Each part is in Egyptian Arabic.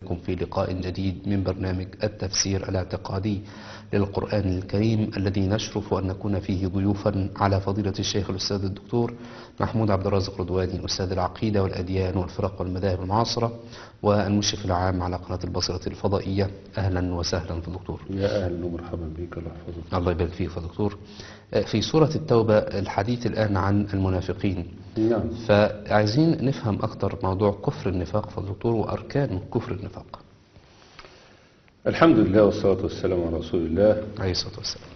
بكم في لقاء جديد من برنامج التفسير الاعتقادي للقرآن الكريم الذي نشرف أن نكون فيه ضيوفا على فضيلة الشيخ الأستاذ الدكتور محمود عبد الرازق رضواني أستاذ العقيدة والأديان والفرق والمذاهب المعاصرة والمشرف العام على قناة البصرة الفضائية أهلا وسهلا في الدكتور يا أهلا ومرحبا بك الله يحفظك الله يبارك فيك يا دكتور في سورة التوبة الحديث الآن عن المنافقين نعم فعايزين نفهم أكتر موضوع كفر النفاق في الدكتور وأركان كفر النفاق الحمد لله والصلاة والسلام على رسول الله عليه الصلاة والسلام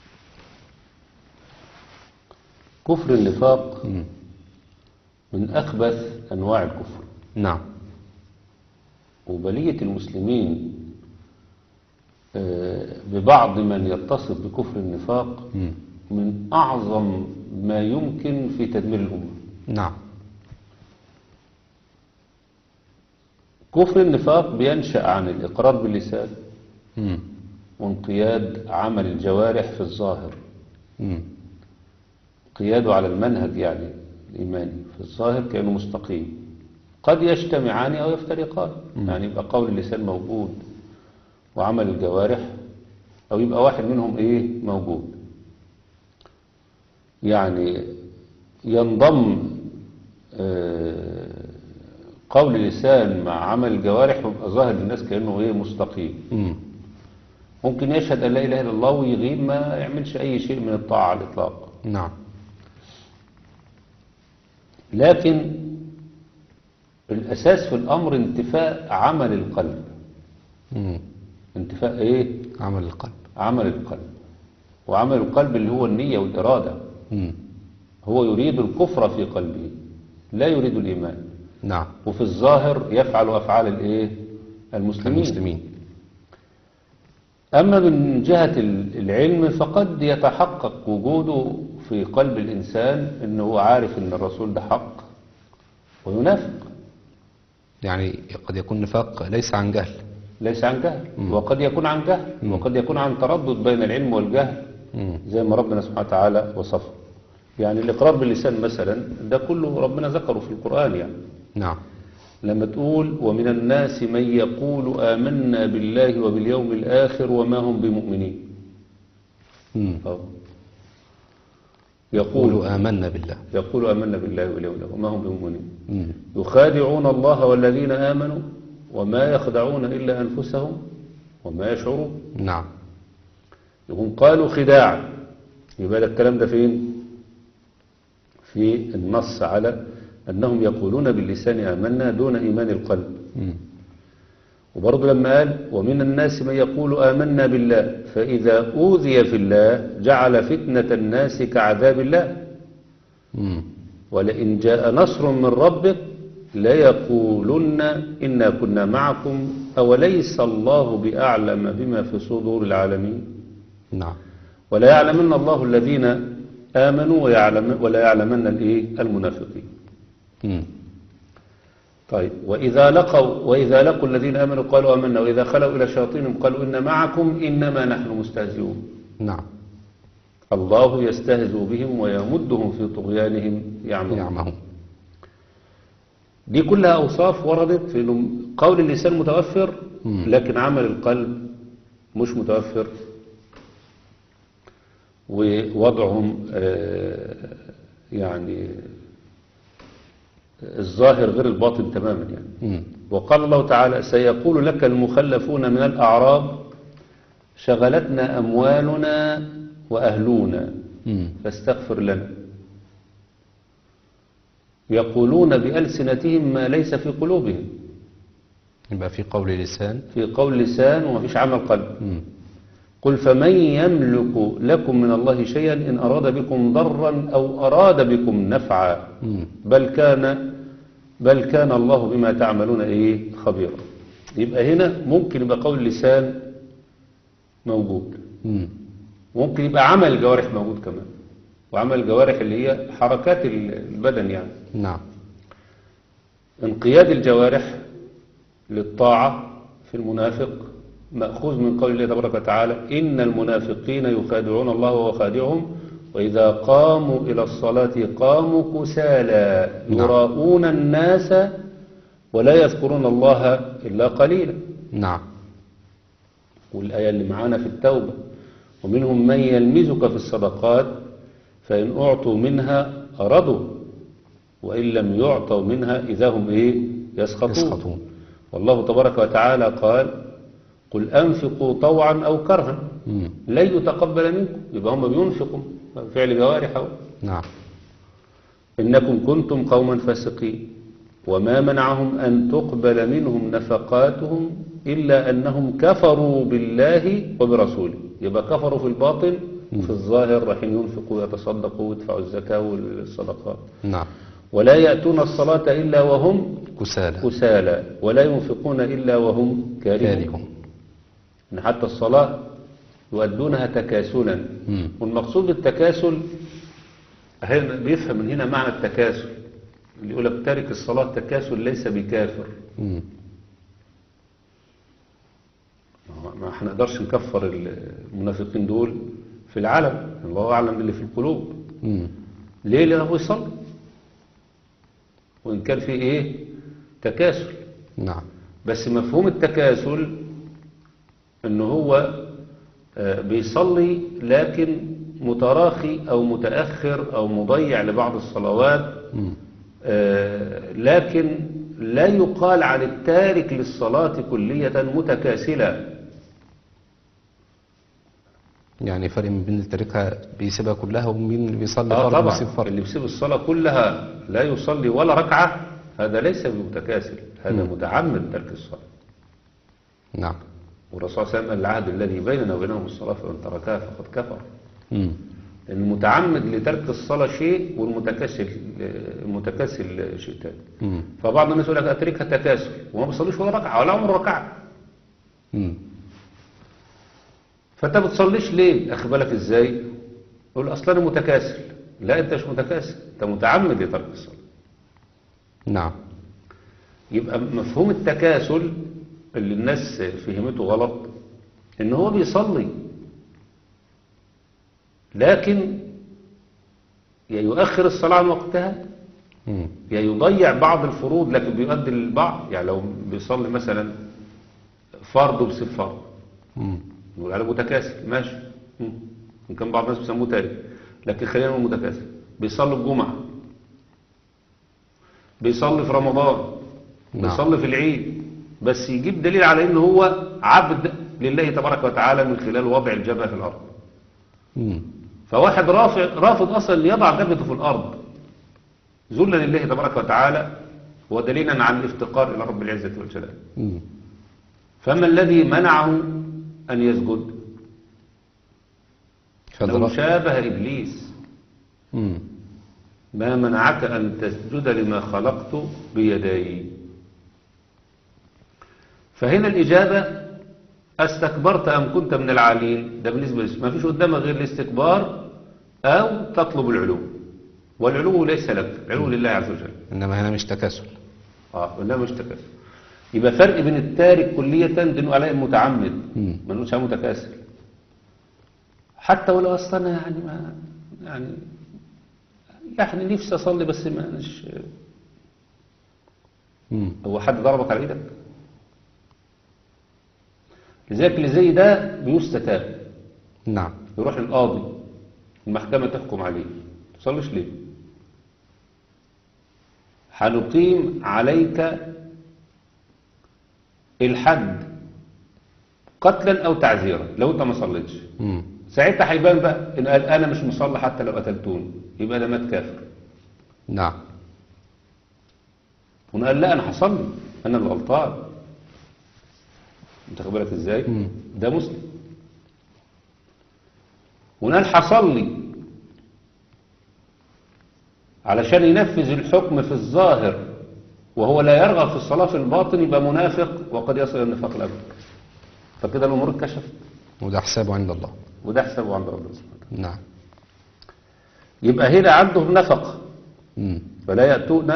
كفر النفاق مم. من أخبث أنواع الكفر نعم وبلية المسلمين آه، ببعض من يتصف بكفر النفاق مم. من أعظم ما يمكن في تدمير الأمة نعم كفر النفاق بينشأ عن الإقرار باللسان مم. وانقياد عمل الجوارح في الظاهر مم. قياده على المنهج يعني الإيماني في الظاهر كأنه مستقيم قد يجتمعان أو يفترقان يعني يبقى قول اللسان موجود وعمل الجوارح أو يبقى واحد منهم إيه موجود يعني ينضم آه، قول اللسان مع عمل الجوارح ويبقى ظاهر للناس كأنه إيه مستقيم مم. ممكن يشهد أن لا إله إلا الله ويغيب ما يعملش أي شيء من الطاعة على الإطلاق نعم لكن الأساس في الأمر انتفاء عمل القلب مم. انتفاء إيه؟ عمل القلب عمل القلب وعمل القلب اللي هو النية والإرادة مم. هو يريد الكفر في قلبه لا يريد الإيمان نعم وفي الظاهر يفعل أفعال الإيه؟ المسلمين المسلمين أما من جهة ال- العلم فقد يتحقق وجوده في قلب الإنسان أنه هو عارف أن الرسول ده حق وينافق يعني قد يكون نفاق ليس عن جهل ليس عن جهل وقد يكون عن جهل وقد يكون عن تردد بين العلم والجهل مم. زي ما ربنا سبحانه وتعالى وصفه يعني الإقرار باللسان مثلا ده كله ربنا ذكره في القرآن يعني نعم لما تقول ومن الناس من يقول آمنا بالله وباليوم الآخر وما هم بمؤمنين مم. أهو. يقول قولوا آمنا بالله يقول آمنا بالله واليوم الآخر وما هم بمؤمنين مم. يخادعون الله والذين آمنوا وما يخدعون إلا أنفسهم وما يشعرون نعم يقول قالوا خداع يبقى ده الكلام ده فين في النص على أنهم يقولون باللسان آمنا دون إيمان القلب مم. وبرضه لما قال ومن الناس من يقول آمنا بالله فإذا أوذي في الله جعل فتنة الناس كعذاب الله مم. ولئن جاء نصر من ربك ليقولن إنا كنا معكم أوليس الله بأعلم بما في صدور العالمين نعم ولا يعلمن الله الذين آمنوا ويعلم ولا يعلمن الإيه المنافقين مم. طيب وإذا لقوا وإذا لقوا الذين آمنوا قالوا آمنا وإذا خلوا إلى شياطينهم قالوا إن معكم إنما نحن مستهزئون نعم الله يستهزئ بهم ويمدهم في طغيانهم يعمهون يعمهون دي كلها أوصاف وردت في إنه قول اللسان متوفر مم. لكن عمل القلب مش متوفر ووضعهم آه، يعني الظاهر غير الباطن تماما يعني مم. وقال الله تعالى سيقول لك المخلفون من الأعراب شغلتنا أموالنا وأهلنا مم. فاستغفر لنا يقولون بألسنتهم ما ليس في قلوبهم يبقى في قول لسان في قول لسان ومفيش عمل قلب مم. قل فمن يملك لكم من الله شيئا إن أراد بكم ضرا أو أراد بكم نفعا مم. بل كان بل كان الله بما تعملون إيه خبيرا يبقى هنا ممكن يبقى قول لسان موجود مم. ممكن يبقى عمل الجوارح موجود كمان وعمل الجوارح اللي هي حركات البدن يعني نعم انقياد الجوارح للطاعة في المنافق مأخوذ من قول الله تبارك وتعالى إن المنافقين يخادعون الله وهو خادعهم وإذا قاموا إلى الصلاة قاموا كسالى نعم. يراءون الناس ولا يذكرون الله إلا قليلا نعم والآية اللي معانا في التوبة ومنهم من يلمزك في الصدقات فإن أعطوا منها رضوا وإن لم يعطوا منها إذا هم إيه يسخطون, يسخطون. والله تبارك وتعالى قال قل أنفقوا طوعا أو كرها مم. لن يتقبل منكم يبقى هم بينفقوا فعل جوارح أهو. نعم إنكم كنتم قوما فاسقين وما منعهم أن تقبل منهم نفقاتهم إلا أنهم كفروا بالله وبرسوله يبقى كفروا في الباطن وفي الظاهر رايحين ينفقوا ويتصدقوا ويدفعوا الزكاة والصدقات نعم ولا يأتون الصلاة إلا وهم كسالى كسالى ولا ينفقون إلا وهم كارهون كارهون إن حتى الصلاة يؤدونها تكاسلا مم. والمقصود بالتكاسل هنا بيفهم من هنا معنى التكاسل اللي يقول لك تارك الصلاة تكاسل ليس بكافر مم. ما احنا نقدرش نكفر المنافقين دول في العالم الله أعلم باللي في القلوب مم. ليه لأنه يصلي وإن كان في إيه تكاسل نعم بس مفهوم التكاسل ان هو آه، بيصلي لكن متراخي او متأخر او مضيع لبعض الصلوات مم. آه، لكن لا يقال عن التارك للصلاة كلية متكاسلا يعني فرق بين اللي تاركها بيسيبها كلها ومين اللي بيصلي آه فرض ويسيب طبعا فرض اللي بيسيب الصلاة كلها لا يصلي ولا ركعة هذا ليس بمتكاسل هذا متعمد ترك الصلاة نعم والرسول صلى الله عليه وسلم قال العهد الذي بيننا وبينهم الصلاة فمن تركها فقد كفر مم. المتعمد لترك الصلاة شيء والمتكاسل المتكاسل شيء تاني مم. فبعض الناس يقول لك اتركها تكاسل وما بيصليش ولا ركعة ولا عمره ركعة مم. فانت ما بتصليش ليه اخي بالك ازاي يقول اصلا انا متكاسل لا انت مش متكاسل انت متعمد لترك الصلاة نعم يبقى مفهوم التكاسل اللي الناس فهمته غلط ان هو بيصلي لكن يا يؤخر الصلاة عن وقتها مم. يا يضيع بعض الفروض لكن بيؤدي البعض يعني لو بيصلي مثلا فرض وبيسيب فرض مم. نقول عليه متكاسل ماشي مم. إن كان بعض الناس بيسموه تارك لكن خلينا نقول متكاسل بيصلي الجمعة بيصلي في رمضان نعم. بيصلي في العيد بس يجيب دليل على ان هو عبد لله تبارك وتعالى من خلال وضع الجبهة في الأرض مم. فواحد رافع رافض اصلا ان يضع جبهته في الارض ذلا لله تبارك وتعالى ودليلا عن الافتقار الى رب العزه والجلال مم. فما الذي منعه ان يسجد لو فدرا- شابه ابليس مم. ما منعك ان تسجد لما خلقت بيدي فهنا الاجابه استكبرت ام كنت من العالين ده بالنسبه لي ما فيش قدامك غير الاستكبار او تطلب العلو والعلو ليس لك العلو لله عز وجل إنما هنا مش تكاسل اه ولا مش تكاسل يبقى فرق بين التارك كلية دين عليه المتعمد مم. ما نقولش عليه متكاسل حتى ولو اصلا يعني ما يعني يعني نفسي اصلي بس ما مش مم. هو حد ضربك على ايدك لذلك اللي زي ده بيستتاب نعم يروح للقاضي المحكمة تحكم عليه تصليش ليه هنقيم عليك الحد قتلا او تعزيرا لو انت ما صليتش مم. ساعتها هيبان بقى ان قال انا مش مصلي حتى لو قتلتوني يبقى ده مات كافر نعم وقال قال لا انا هصلي انا اللي غلطان انت خد بالك ازاي مم. ده مسلم ونقال هصلي علشان ينفذ الحكم في الظاهر وهو لا يرغب في الصلاة في الباطن يبقى منافق وقد يصل إلى النفاق الأكبر فكده الأمور اتكشفت وده حسابه عند الله وده حسابه عند ربنا سبحانه وتعالى نعم يبقى هنا عندهم نفقة مم. فلا يأتون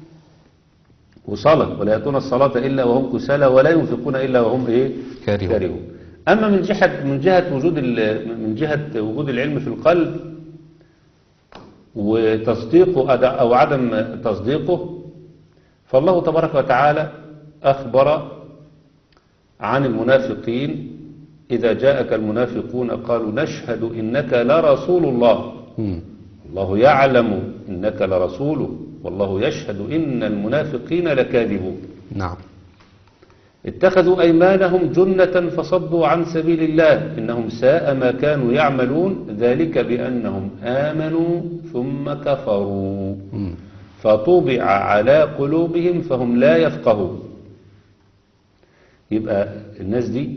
وصلاة ولا يأتون الصلاة إلا وهم كسالى ولا ينفقون إلا وهم إيه كارهون. كارهون أما من جهة من جهة وجود ال- من جهة وجود العلم في القلب وتصديقه أد- أو عدم تصديقه فالله تبارك وتعالى أخبر عن المنافقين إذا جاءك المنافقون قالوا نشهد إنك لرسول الله مم. الله يعلم إنك لرسوله والله يشهد إن المنافقين لكاذبون نعم اتخذوا أيمانهم جنة فصدوا عن سبيل الله إنهم ساء ما كانوا يعملون ذلك بأنهم آمنوا ثم كفروا مم. فطبع على قلوبهم فهم لا يفقهون يبقى الناس دي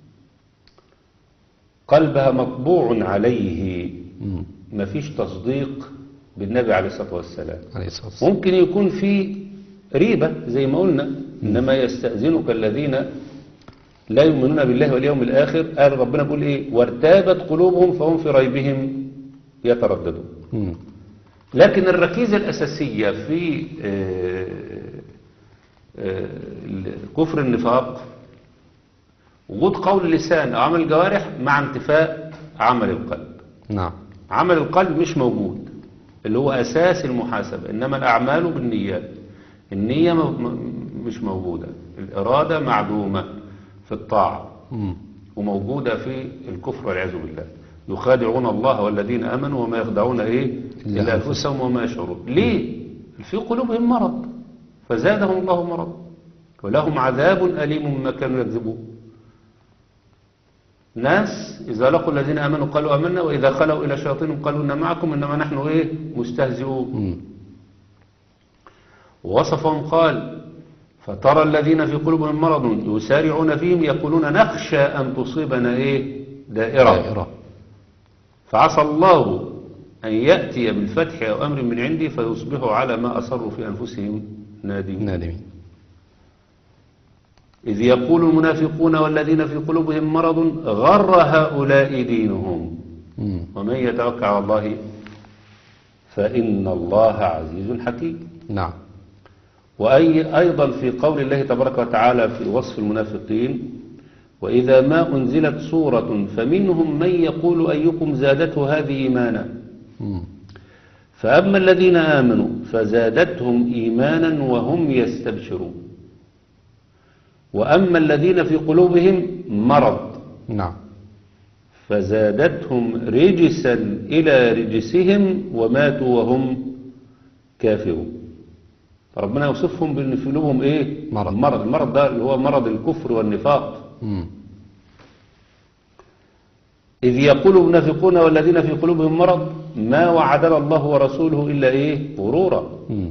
قلبها مطبوع عليه مم. مفيش تصديق بالنبي عليه الصلاة والسلام عليه الصلاة والسلام ممكن يكون في ريبة زي ما قلنا إنما يستأذنك الذين لا يؤمنون بالله واليوم الآخر قال ربنا بيقول إيه وارتابت قلوبهم فهم في ريبهم يترددون مم. لكن الركيزة الأساسية في آه، آه، كفر النفاق وجود قول اللسان أو عمل الجوارح مع انتفاء عمل القلب نعم عمل القلب مش موجود اللي هو أساس المحاسبة إنما الأعمال بالنيات النية م- م- مش موجودة الإرادة معدومة في الطاعة مم. وموجودة في الكفر والعياذ بالله يخادعون الله والذين آمنوا وما يخدعون إيه إلا إلا أنفسهم وما يشعرون ليه في قلوبهم مرض فزادهم الله مرض ولهم عذاب أليم مما كانوا يكذبون ناس إذا لقوا الذين آمنوا قالوا آمنا وإذا خلوا إلى شياطينهم قالوا إن معكم إنما نحن إيه مستهزئون مم. ووصفهم قال فترى الذين في قلوبهم مرض يسارعون فيهم يقولون نخشى أن تصيبنا إيه دائرة, دائرة فعسى الله أن يأتي بالفتح أو أمر من عندي فيصبحوا على ما أصروا في أنفسهم نادمين نادمين إذ يقول المنافقون والذين في قلوبهم مرض غر هؤلاء دينهم مم. ومن يتوكل على الله فإن الله عزيز حكيم نعم وأي أيضا في قول الله تبارك وتعالى في وصف المنافقين وإذا ما أنزلت سورة فمنهم من يقول أيكم زادته هذه إيمانا مم. فأما الذين آمنوا فزادتهم إيمانا وهم يستبشرون وأما الذين في قلوبهم مرض نعم فزادتهم رجسا إلى رجسهم وماتوا وهم كافرون فربنا يوصفهم بأن في قلوبهم إيه؟ مرض. مرض المرض ده اللي هو مرض الكفر والنفاق مم. إذ يقول المنافقون والذين في قلوبهم مرض ما وعدنا الله ورسوله إلا إيه غرورا مم.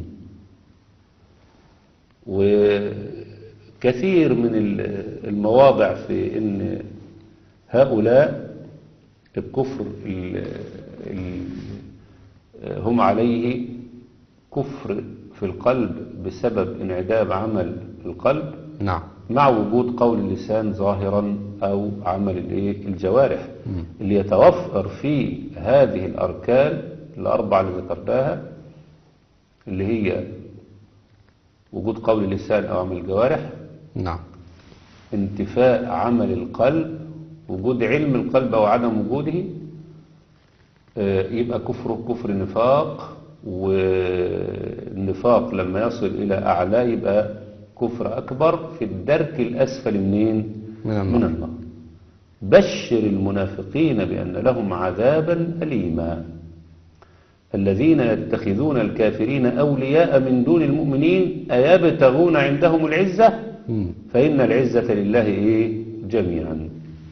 وكثير من ال- المواضع في ان هؤلاء الكفر ال- ال- هم عليه كفر في القلب بسبب انعدام عمل القلب نعم مع وجود قول اللسان ظاهرا او عمل الايه الجوارح مم. اللي يتوفر في هذه الاركان الاربعه اللي ذكرناها اللي هي وجود قول اللسان او عمل الجوارح نعم انتفاء عمل القلب وجود علم القلب او عدم وجوده آه، يبقى كفر كفر نفاق والنفاق لما يصل الى اعلاه يبقى كفر اكبر في الدرك الاسفل منين من النار. من النار بشر المنافقين بان لهم عذابا اليما الذين يتخذون الكافرين اولياء من دون المؤمنين ايبتغون عندهم العزه مم. فإن العزة لله إيه جميعا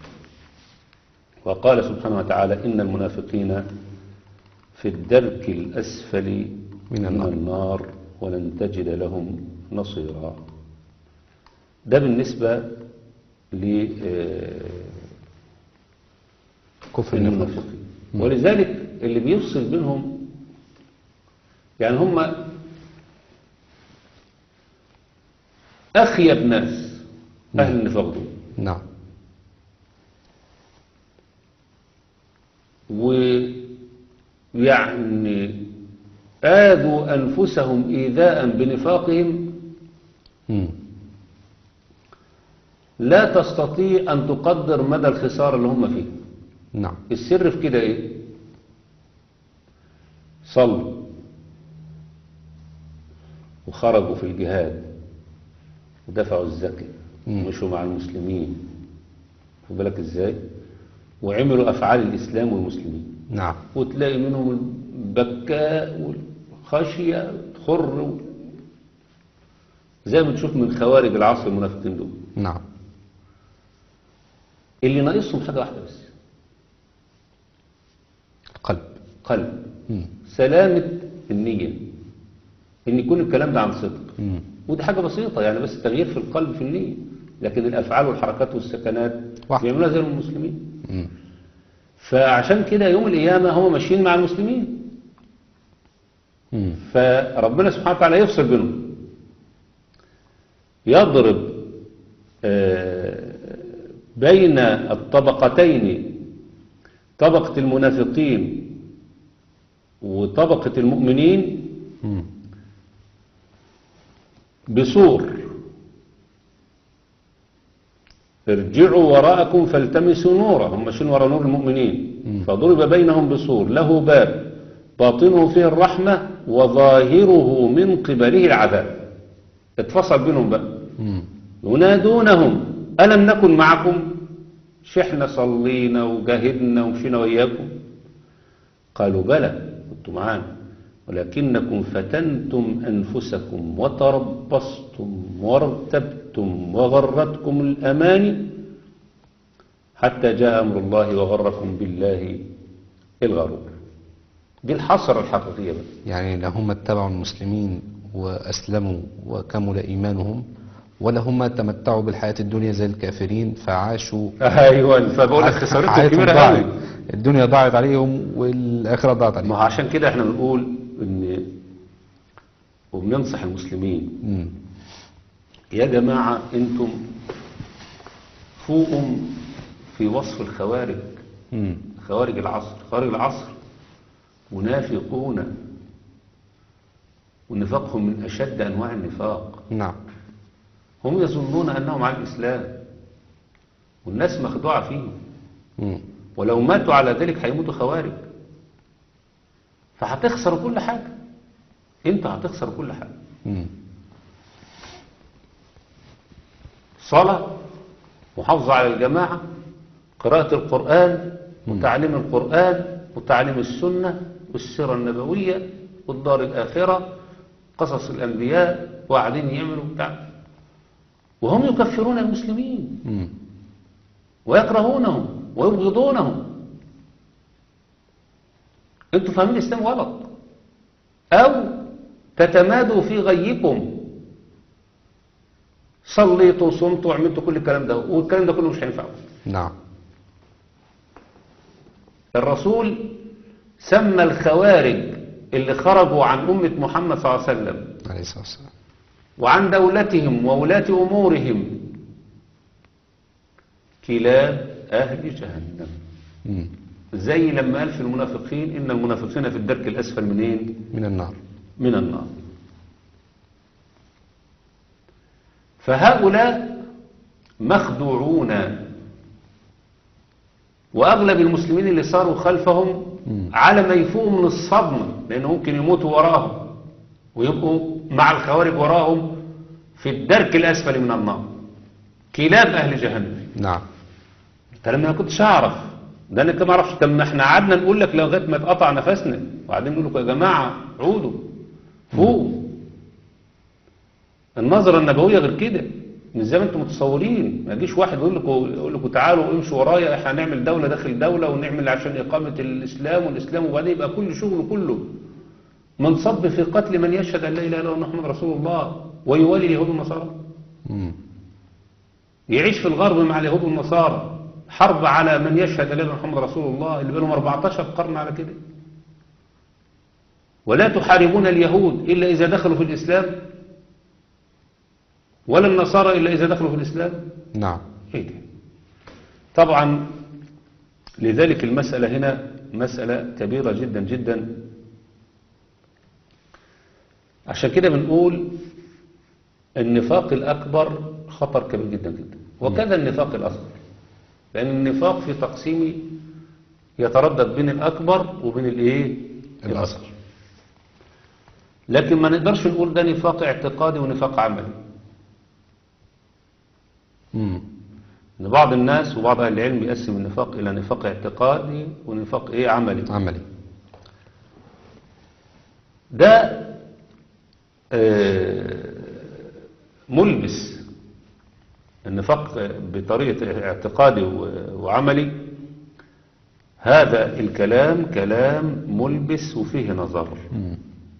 وقال سبحانه وتعالى إن المنافقين في الدرك الأسفل من من النار. النار ولن تجد لهم نصيرا ده بالنسبة ل كفر النفاق المنافقين ولذلك اللي بيفصل بينهم يعني هم أخيب ناس أهل النفاق دول نعم ويعني آذوا أنفسهم إيذاء بنفاقهم مم. لا تستطيع أن تقدر مدى الخسارة اللي هم فيه نعم السر في كده إيه صلوا وخرجوا في الجهاد ودفعوا الزكاة مم. ومشوا مع المسلمين خد بالك ازاي وعملوا افعال الاسلام والمسلمين نعم وتلاقي منهم البكاء والخشية الخر و- زي ما تشوف من خوارج العصر المنافقين دول نعم اللي ناقصهم حاجة واحدة بس القلب قلب مم. سلامة النية ان يكون الكلام ده عن صدق مم. ودي حاجة بسيطة يعني بس تغيير في القلب في النية لكن الأفعال والحركات والسكنات واحد. بيعملوها زي المسلمين مم. فعشان كده يوم القيامة هم ماشيين مع المسلمين مم. فربنا سبحانه وتعالى يفصل بينهم يضرب آه، بين الطبقتين طبقة المنافقين وطبقة المؤمنين مم. بسور ارجعوا وراءكم فالتمسوا نورا هم ماشيين وراء نور المؤمنين فضرب بينهم بسور له باب باطنه فيه الرحمة وظاهره من قبله العذاب اتفصل بينهم بقى مم. ينادونهم ألم نكن معكم شحنا صلينا وجاهدنا ومشينا وإياكم قالوا بلى كنتم معانا ولكنكم فتنتم أنفسكم وتربصتم وارتبتم وغرتكم الأماني حتى جاء أمر الله وغركم بالله الغرور دي الحصر الحقيقية بقى يعني لا هم اتبعوا المسلمين وأسلموا وكمل إيمانهم ولا هم تمتعوا بالحياة الدنيا زي الكافرين فعاشوا أيوة فبقول لك خسارتهم حياتهم كبيرة ضاعت. قوي الدنيا ضاعت عليهم والآخرة ضاعت ما عليهم هو عشان كده احنا بنقول ان وبننصح المسلمين مم. يا جماعة انتم فوقوا في وصف الخوارج مم. خوارج العصر خوارج العصر منافقون ونفاقهم من أشد أنواع النفاق نعم هم يظنون أنهم على الإسلام والناس مخدوعة فيهم مم. ولو ماتوا على ذلك هيموتوا خوارج فهتخسروا كل حاجة انت هتخسر كل حاجة مم. صلاة محافظة على الجماعة قراءة القرآن وتعليم القرآن وتعليم السنة والسيرة النبوية والدار الآخرة قصص الأنبياء وقاعدين يعملوا بتاع وهم يكفرون المسلمين مم. ويكرهونهم ويبغضونهم انتوا فاهمين الاسلام غلط او تتمادوا في غيكم صليتوا وصمتوا وعملتوا كل الكلام ده والكلام ده كله مش هينفع نعم الرسول سمى الخوارج اللي خرجوا عن أمة محمد صلى الله عليه وسلم عليه الصلاة والسلام وعن دولتهم وولاة أمورهم كلاب أهل جهنم مم. زي لما قال في المنافقين إن المنافقين في الدرك الأسفل منين من النار من النار فهؤلاء مخدوعون وأغلب المسلمين اللي صاروا خلفهم على ما يفوقوا من الصدمة لأنه ممكن يموتوا وراهم ويبقوا مع الخوارج وراهم في الدرك الأسفل من النار كلاب أهل جهنم نعم الكلام ده انا كنتش اعرف ده انا كما اعرفش طب ما احنا قعدنا نقول لك لغايه ما اتقطع نفسنا وبعدين نقول لكم يا جماعه عودوا فوقوا النظره النبويه غير كده مش زي ما انتم متصورين ما يجيش واحد يقول لكم يقول لكم تعالوا امشوا ورايا احنا هنعمل دوله داخل دوله ونعمل عشان اقامه الاسلام والاسلام وبعدين يبقى كل شغله كله منصب في قتل من يشهد ان لا اله الا الله محمد رسول الله ويولي اليهود والنصارى مم. يعيش في الغرب مع اليهود والنصارى حرب على من يشهد ان لا إله إلا محمد رسول الله اللي بينهم 14 قرن على كده ولا تحاربون اليهود إلا إذا دخلوا في الإسلام ولا النصارى إلا إذا دخلوا في الإسلام نعم إيه ده؟ طبعا لذلك المسألة هنا مسألة كبيرة جدا جدا عشان كده بنقول النفاق الأكبر خطر كبير جدا جدا وكذا النفاق الأصغر لأن النفاق في تقسيمه يتردد بين الأكبر وبين الإيه الأصغر لكن ما نقدرش نقول ده نفاق اعتقادي ونفاق عملي مم. ان بعض الناس وبعض اهل العلم يقسم النفاق الى نفاق اعتقادي ونفاق ايه عملي عملي ده آه، ملبس النفاق بطريقة اعتقادي و- وعملي هذا الكلام كلام ملبس وفيه نظر مم.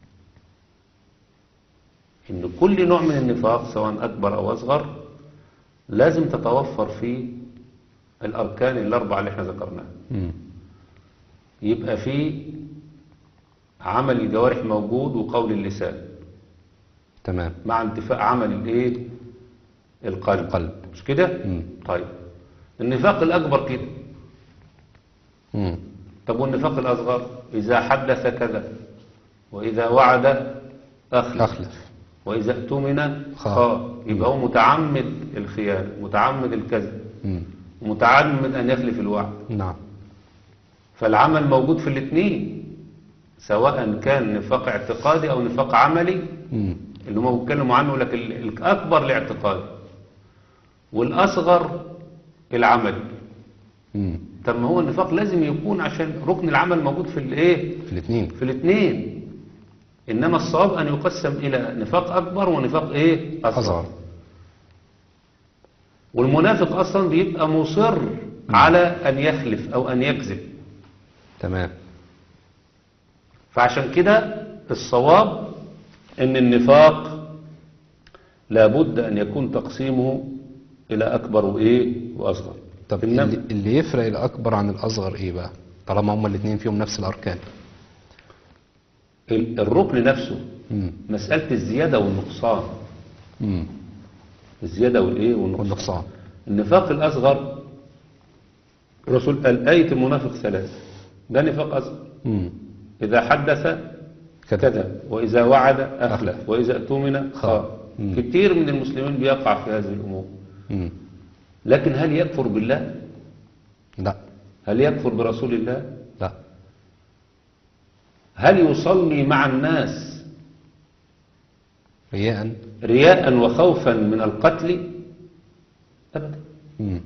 إن كل نوع من النفاق سواء أكبر أو أصغر لازم تتوفر فيه الأركان الأربعة اللي احنا ذكرناها مم. يبقى فيه عمل الجوارح موجود وقول اللسان تمام مع انتفاء عمل الايه القلب القلب. مش كده مم. طيب النفاق الاكبر كده مم. طب والنفاق الاصغر اذا حدث كذا واذا وعد اخلف, أخلف واذا اؤتمن خان. خان يبقى هو متعمد الخيانه متعمد الكذب مم. متعمد ان يخلف الوعد نعم فالعمل موجود في الاثنين سواء كان نفاق اعتقادي او نفاق عملي مم. اللي هم بيتكلموا عنه لكن ال- الأكبر الاعتقاد والأصغر العمل مم. طب ما هو النفاق لازم يكون عشان ركن العمل موجود في الايه في الاثنين في الاثنين إنما الصواب أن يقسم إلى نفاق أكبر ونفاق إيه أصغر أصغر والمنافق أصلا بيبقى مصر على أن يخلف أو أن يكذب تمام فعشان كده الصواب ان النفاق لابد ان يكون تقسيمه الى اكبر وايه واصغر طب إنما- اللي, اللي يفرق الأكبر عن الأصغر إيه بقى طالما هما الاثنين فيهم نفس الأركان ال- الركن نفسه مم. مسألة الزيادة والنقصان مم. الزيادة والايه والنقصان والنقصان النفاق الاصغر الرسول قال آية المنافق ثلاث ده نفاق اصغر مم. اذا حدث كذب وإذا وعد أخلف وإذا اؤتمن خان مم. كتير من المسلمين بيقع في هذه الأمور مم. لكن هل يكفر بالله لا هل يكفر برسول الله لا هل يصلي مع الناس رياء رياء وخوفا من القتل أبدا مم.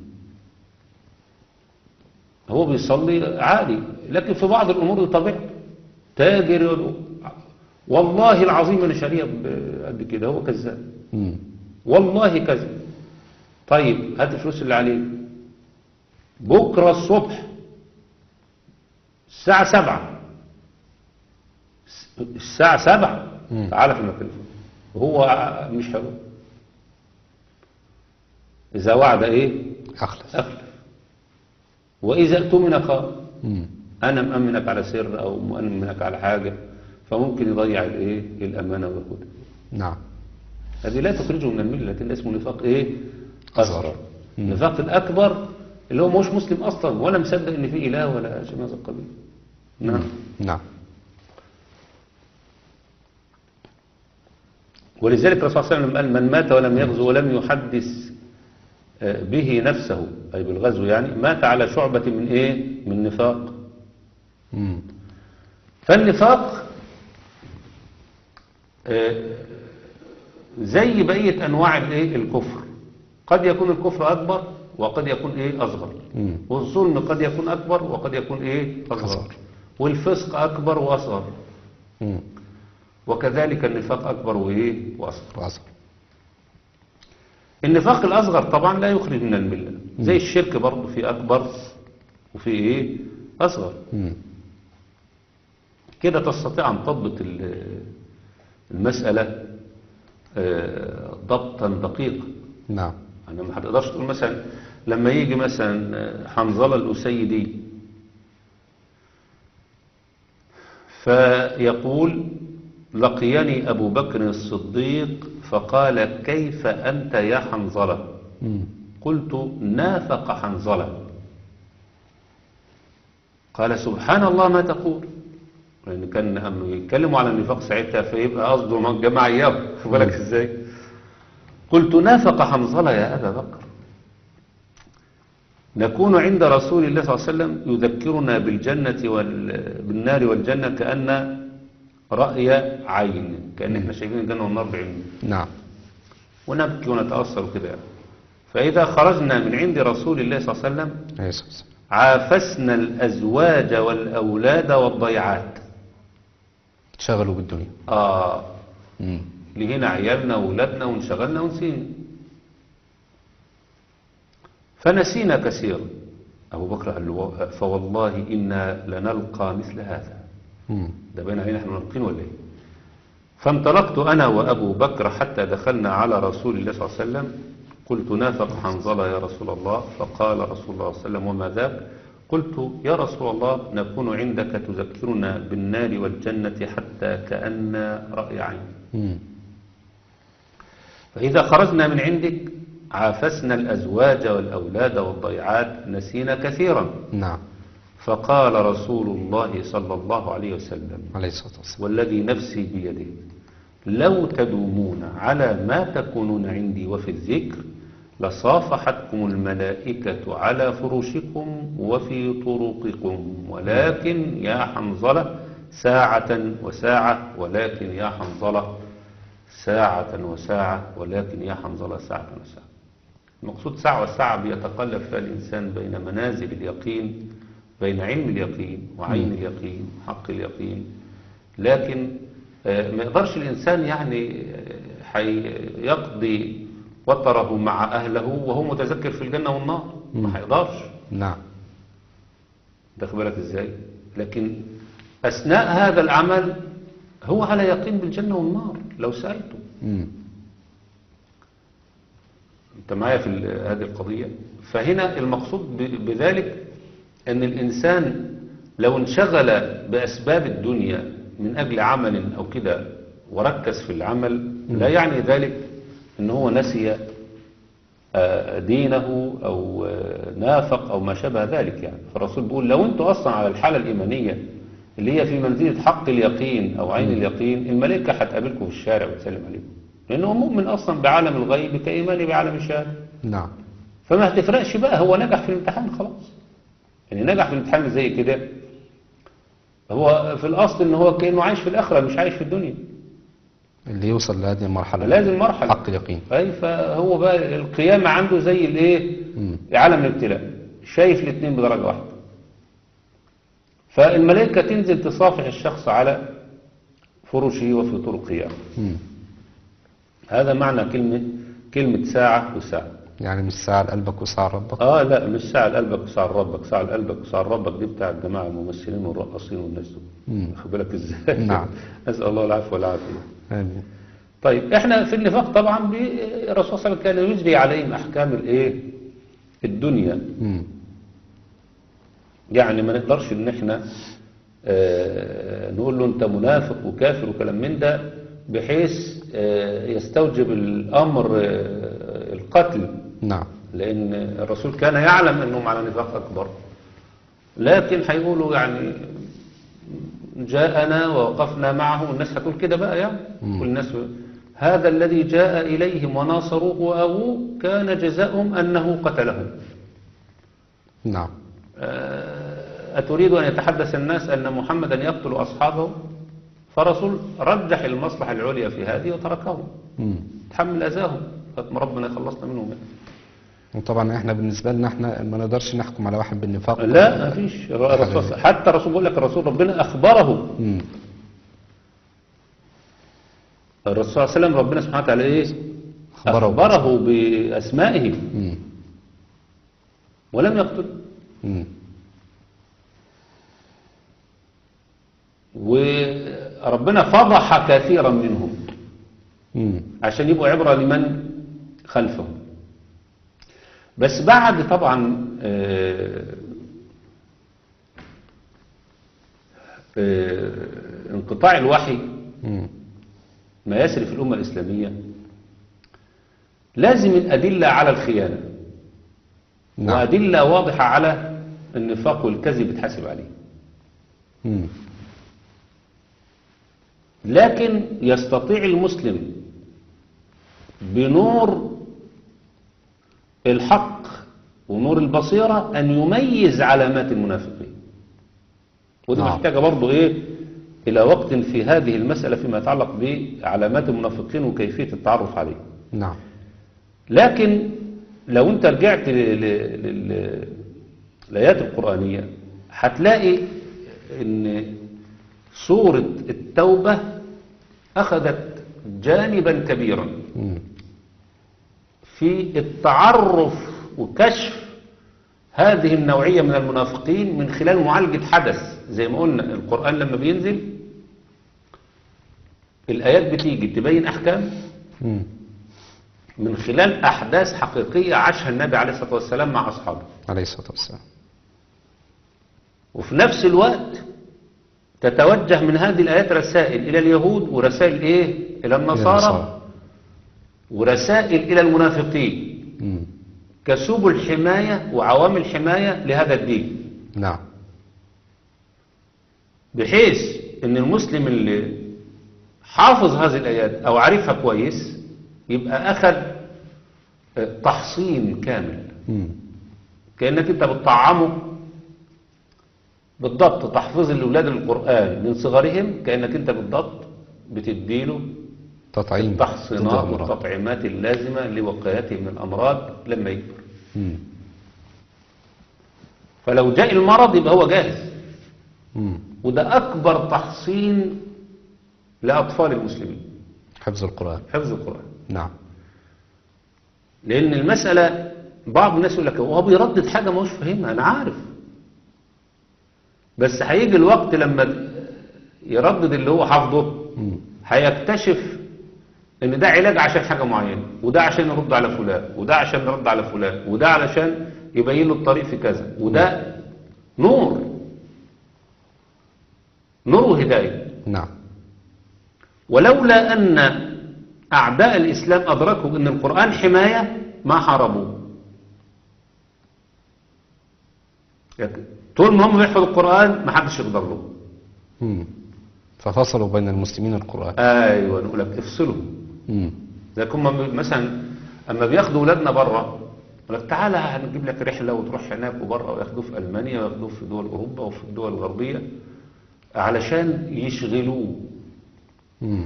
هو بيصلي عادي لكن في بعض الأمور دي طبيعته تاجر يقول والله العظيم أنا شاريه قد كده هو كذاب مم. والله كذب طيب هات الفلوس اللي عليه بكرة الصبح الساعة سبعة الساعة سبعة مم. تعالى في المكان وهو مش هيروح إذا وعد إيه أخلص أخلف وإذا اؤتمن خان مم. أنا مأمنك على سر أو مأمنك على حاجة فممكن يضيع الإيه الأمانة وياخدها نعم هذه لا تخرجه من الملة لكن ده اسمه نفاق ايه أصغر. أصغر النفاق الأكبر اللي هو مش مسلم أصلا ولا مصدق إن في إله ولا شيء من هذا القبيل نعم نعم ولذلك الرسول صلى الله عليه وسلم قال من مات ولم يغزو ولم يحدث آه، به نفسه أي بالغزو يعني مات على شعبة من إيه من نفاق مم. فالنفاق آه، زي بقية أنواع الإيه الكفر قد يكون الكفر أكبر وقد يكون إيه أصغر مم. والظلم قد يكون أكبر وقد يكون إيه أصغر أصغر. والفسق أكبر وأصغر مم. وكذلك النفاق أكبر وإيه وأصغر وأصغر النفاق الأصغر طبعا لا يخرج من الملة زي الشرك برضه في أكبر وفي إيه أصغر مم. كده تستطيع أن تضبط ال- المسألة آه، ضبطا دقيقا نعم أنا ما هتقدرش تقول مثلا لما يجي مثلا حنظلة الأسيدي فيقول لقيني أبو بكر الصديق فقال كيف أنت يا حنظلة مم. قلت نافق حنظلة قال سبحان الله ما تقول لأن كان أما يتكلموا على النفاق ساعتها فيبقى قصده مع الجماعة إياه خد بالك إزاي قلت نافق حنظلة يا أبا بكر نكون عند رسول الله صلى الله عليه وسلم يذكرنا بالجنة وال... بالنار والجنة كأن رأي عين كأن احنا شايفين الجنة والنار بعيننا نعم ونبكي ونتأثر وكده يعني. فإذا خرجنا من عند رسول الله صلى الله عليه وسلم عليه الصلاة والسلام. عافسنا الأزواج والأولاد والضيعات شغلوا بالدنيا آه مم. لهنا عيالنا وولادنا وانشغلنا ونسينا فنسينا كثيرا أبو بكر قال له فوالله إنا لنلقى مثل هذا مم. ده باين علينا احنا منافقين ولا ايه فانطلقت انا وابو بكر حتى دخلنا على رسول الله صلى الله عليه وسلم قلت نافق حنظله يا رسول الله فقال رسول الله صلى الله عليه وسلم وما ذاك قلت يا رسول الله نكون عندك تذكرنا بالنار والجنة حتى كأن رأي عين مم. فإذا خرجنا من عندك عافسنا الأزواج والأولاد والضيعات نسينا كثيرا نعم فقال رسول الله صلى الله عليه وسلم عليه الصلاة والسلام والذي نفسي بيده لو تدومون على ما تكونون عندي وفي الذكر لصافحتكم الملائكة على فرشكم وفي طرقكم ولكن يا حنظلة ساعة وساعة ولكن يا حنظلة ساعة وساعة ولكن يا حنظلة ساعة وساعة المقصود ساعة وساعة بيتقلب فيها الإنسان بين منازل اليقين بين علم اليقين وعين اليقين حق اليقين لكن آه، ما يقدرش الإنسان يعني آه، هيقضي وطره مع أهله وهو متذكر في الجنة والنار ما هيقدرش نعم داخل بالك ازاي لكن أثناء هذا العمل هو على يقين بالجنة والنار لو سألته مم. انت معايا في ال- هذه القضية فهنا المقصود ب- بذلك ان الانسان لو انشغل باسباب الدنيا من اجل عمل او كده وركز في العمل لا يعني ذلك ان هو نسي آه، دينه او آه، نافق او ما شابه ذلك يعني فالرسول بيقول لو انتوا اصلا على الحالة الايمانية اللي هي في منزلة حق اليقين او عين اليقين الملائكة هتقابلكم في الشارع وتسلم عليكم لانه مؤمن اصلا بعالم الغيب كايماني بعالم الشهاده نعم فما هتفرقش بقى هو نجح في الامتحان خلاص يعني نجح في الامتحان زي كده هو في الاصل ان هو كانه عايش في الاخره مش عايش في الدنيا اللي يوصل لهذه المرحلة لازم مرحله حق اليقين اي فهو بقى القيامه عنده زي الايه مم. عالم الابتلاء شايف الاثنين بدرجه واحده فالملائكه تنزل تصافح الشخص على فرشه وفي طرقه مم. هذا معنى كلمه كلمه ساعه وساعه يعني مش ساعة لقلبك وساعة لربك اه لا مش ساعة لقلبك وساعة لربك ساعة لقلبك وساعة لربك دي بتاع الجماعة الممثلين والرقاصين والناس دول مم. واخد بالك ازاي نعم. نسأل الله العفو والعافية آمين طيب احنا في النفاق طبعا بي- الرسول صلى الله عليه وسلم كان يجري عليهم احكام الايه الدنيا مم. يعني ما نقدرش ان احنا آه، نقول له انت منافق وكافر وكلام من ده بحيث آه، يستوجب الامر آه، القتل نعم لأن الرسول كان يعلم أنهم على نفاق أكبر لكن هيقولوا يعني جاءنا ووقفنا معه الناس هتقول كده بقى يعني كل الناس هذا الذي جاء إليهم وناصروه وأبوه كان جزاؤهم أنه قتلهم نعم آه، أتريد أن يتحدث الناس أن محمدا يقتل أصحابه فرسول رجح المصلحة العليا في هذه وتركهم مم. تحمل أذاهم ما ربنا يخلصنا منهم يعني. وطبعا احنا بالنسبة لنا احنا ما نقدرش نحكم على واحد بالنفاق لا ما فيش الرسول حتى الرسول بيقول لك الرسول ربنا أخبره مم. الرسول صلى الله عليه وسلم ربنا سبحانه وتعالى إيه أخبره. أخبره بأسمائه مم. ولم يقتل مم. وربنا فضح كثيرا منهم مم. عشان يبقوا عبرة لمن خلفهم بس بعد طبعا آه، آه، انقطاع الوحي مم. ما يسري في الأمة الإسلامية لازم الأدلة على الخيانة نعم وأدلة واضحة على النفاق والكذب يتحاسب عليه مم. لكن يستطيع المسلم بنور الحق ونور البصيرة أن يميز علامات المنافقين ودي نعم. محتاجة برضو إيه إلى وقت في هذه المسألة فيما يتعلق بعلامات المنافقين وكيفية التعرف عليه نعم لكن لو انت رجعت ل- ل- لل- للآيات القرآنية هتلاقي ان سورة التوبة أخذت جانبا كبيرا مم. في التعرف وكشف هذه النوعية من المنافقين من خلال معالجة حدث زي ما قلنا القرآن لما بينزل الآيات بتيجي تبين أحكام مم. من خلال أحداث حقيقية عاشها النبي عليه الصلاة والسلام مع أصحابه عليه الصلاة والسلام وفي نفس الوقت تتوجه من هذه الآيات رسائل إلى اليهود ورسائل إيه إلى النصارى النصارى. ورسائل إلى المنافقين مم. كسبل حماية وعوامل حماية لهذا الدين نعم بحيث ان المسلم اللي حافظ هذه الآيات أو عارفها كويس يبقى أخذ آه، تحصين كامل مم. كأنك أنت بتطعمه بالضبط تحفيظ الأولاد القرآن من صغرهم كأنك أنت بالضبط بتديله تطعيم ضد التحصينات الأمراض. والتطعيمات اللازمة لوقايته من الأمراض لما يكبر مم. فلو جاء المرض يبقى هو جاهز مم. وده أكبر تحصين لأطفال المسلمين حفظ القرآن حفظ القرآن نعم لأن المسألة بعض الناس يقول لك هو بيردد حاجة ما هوش فاهمها أنا عارف بس هيجي الوقت لما يردد اللي هو حافظه مم. هيكتشف ان ده علاج عشان حاجة معينة وده عشان يرد على فلان وده عشان يرد على فلان وده علشان يبين له الطريق في كذا وده نور نور وهداية نعم ولولا أن أعداء الإسلام أدركوا أن القرآن حماية ما حاربوه لكن طول ما هم بيحفظوا القرآن ما حدش يقدر له مم. ففصلوا بين المسلمين القرآن أيوة نقول لك افصلوا مم. لكن هم مثلا أما بياخدوا أولادنا بره يقول لك تعالى هنجيب لك رحلة وتروح هناك وبره وياخدوه في ألمانيا وياخدوه في دول أوروبا وفي الدول الغربية علشان يشغلوه مم.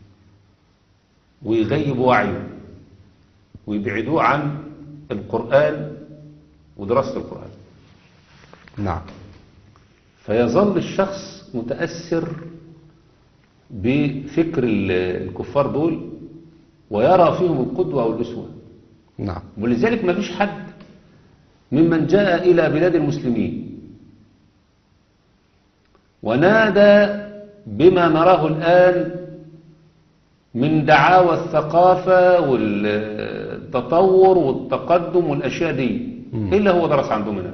ويغيبوا وعيه ويبعدوه عن القرآن ودراسة القرآن نعم فيظل الشخص متأثر بفكر ال- الكفار دول ويرى فيهم القدوة والأسوة نعم ولذلك ما فيش حد ممن جاء إلى بلاد المسلمين ونادى بما نراه الآن من دعاوى الثقافة والتطور والتقدم والأشياء دي مم. إلا هو درس عندهم هناك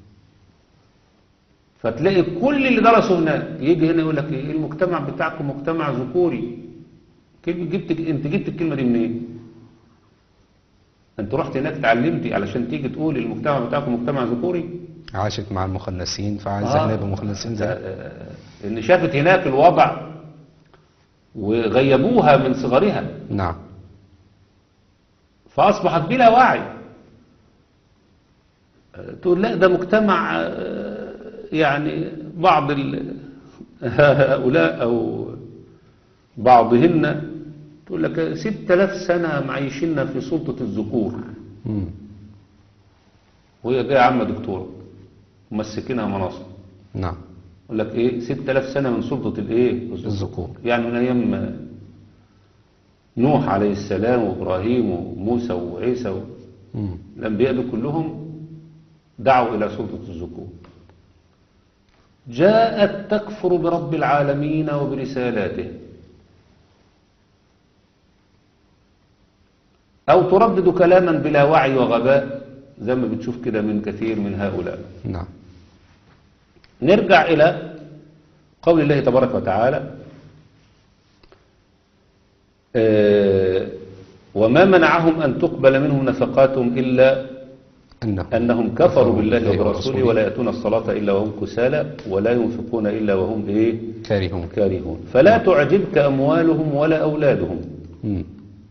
فتلاقي كل اللي درسوا هناك يجي هنا يقول لك ايه المجتمع بتاعكم مجتمع ذكوري كيف جبت انت جبت الكلمة دي منين انت رحت هناك اتعلمتي علشان تيجي تقول المجتمع بتاعكم مجتمع ذكوري عاشت مع المخنثين فعايزة آه. هنا يبقى مخنثين زي آه، ان شافت هناك الوضع وغيبوها من صغرها نعم فأصبحت بلا وعي آه، تقول لا ده مجتمع آه، يعني بعض ال- هؤلاء أو بعضهن تقول لك ست آلاف سنة معيشنا في سلطة الذكور مم. وهي جاية عامة دكتورة ومسكينها مناصب نعم يقول لك ايه ست آلاف سنة من سلطة الايه الذكور يعني من ايام نوح عليه السلام وابراهيم وموسى وعيسى و... مم. الأنبياء دول كلهم دعوا إلى سلطة الذكور جاءت تكفر برب العالمين وبرسالاته أو تردد كلاما بلا وعي وغباء زي ما بتشوف كده من كثير من هؤلاء نعم نرجع إلى قول الله تبارك وتعالى آه، وما منعهم أن تقبل منهم نفقاتهم إلا أنهم أنهم كفروا بالله وبرسوله ولا يأتون الصلاة إلا وهم كسالى ولا ينفقون إلا وهم إيه كارهون كارهون فلا تعجبك أموالهم ولا أولادهم مم.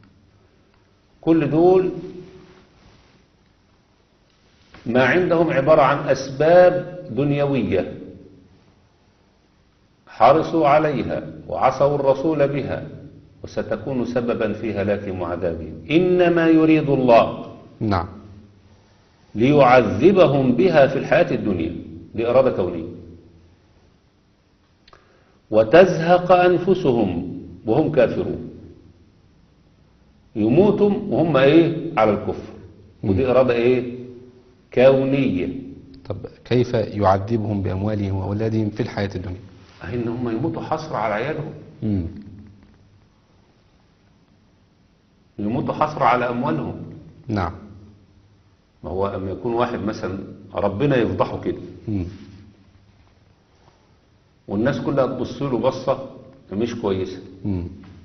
كل دول ما عندهم عبارة عن أسباب دنيوية حرصوا عليها وعصوا الرسول بها وستكون سببا في هلاكهم وعذابهم إنما يريد الله نعم ليعذبهم بها في الحياة الدنيا دي إرادة كونية وتزهق أنفسهم وهم كافرون يموتوا وهم إيه على الكفر ودي إرادة إيه كونية طب كيف يعذبهم بأموالهم وأولادهم في الحياة الدنيا إن هم يموتوا حسرة على عيالهم مم. يموتوا حسرة على أموالهم نعم ما هو أما يكون واحد مثلا ربنا يفضحه كده مم. والناس كلها تبص له بصة مش كويسة مم.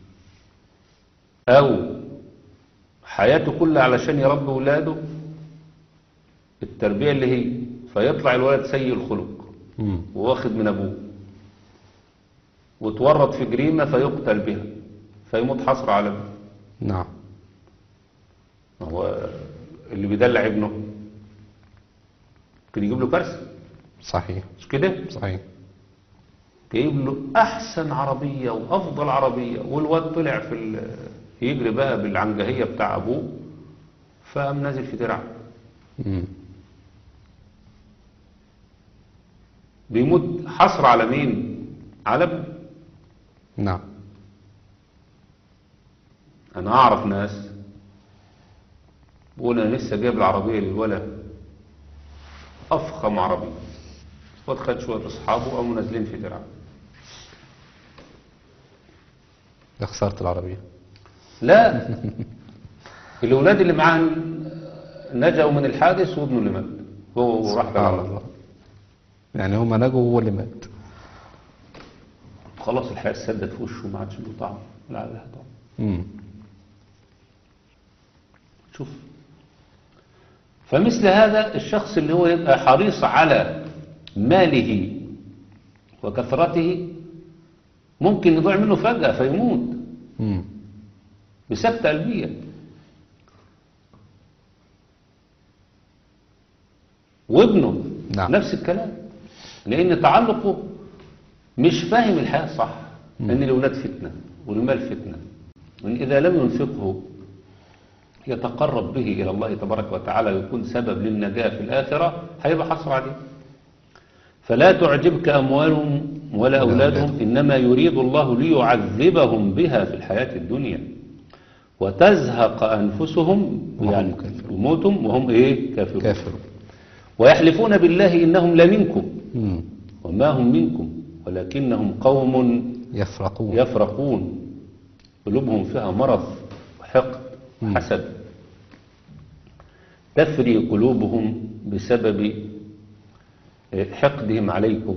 أو حياته كلها علشان يربي ولاده التربية اللي هي فيطلع الولد سيء الخلق مم. وواخد من أبوه وتورط في جريمة فيقتل بها فيموت حسرة على ابنه نعم ما هو اللي بيدلع ابنه ممكن يجيب له كارثة صحيح مش كده صحيح جايب له احسن عربية وافضل عربية والواد طلع في ال- يجري بقى بالعنجهية بتاع ابوه فقام نازل في درع مم. بيموت حصر على مين على ابنه نعم انا اعرف ناس بقول انا لسه جايب العربية للولد افخم عربية واد خد شوية اصحابه قاموا نازلين في درع يا خسارة العربية لا الاولاد اللي معاه نجوا من الحادث وابنه اللي مات هو راح سبحان على الله يعني هما نجوا وهو اللي مات خلاص الحياة سدت في وشه ما عادش له طعم لا لها طعم مم. شوف فمثل هذا الشخص اللي هو يبقى حريص على ماله وكثرته ممكن يضيع منه فجأة فيموت مم. بسكتة قلبية وابنه نعم. نفس الكلام لأن تعلقه مش فاهم الحياة صح أن الأولاد فتنة والمال فتنة وإن إذا لم ينفقه يتقرب به إلى الله تبارك وتعالى ويكون سبب للنجاة في الآخرة هيبقى حصر عليه فلا تعجبك أموالهم ولا أولادهم إنما يريد الله ليعذبهم بها في الحياة الدنيا وتزهق أنفسهم وهم يعني كافرون. يموتهم وهم إيه كافرون كافر ويحلفون بالله إنهم لمنكم مم. وما هم منكم ولكنهم قوم يفرقون يفرقون قلوبهم فيها مرض وحقد وحسد تفري قلوبهم بسبب حقدهم عليكم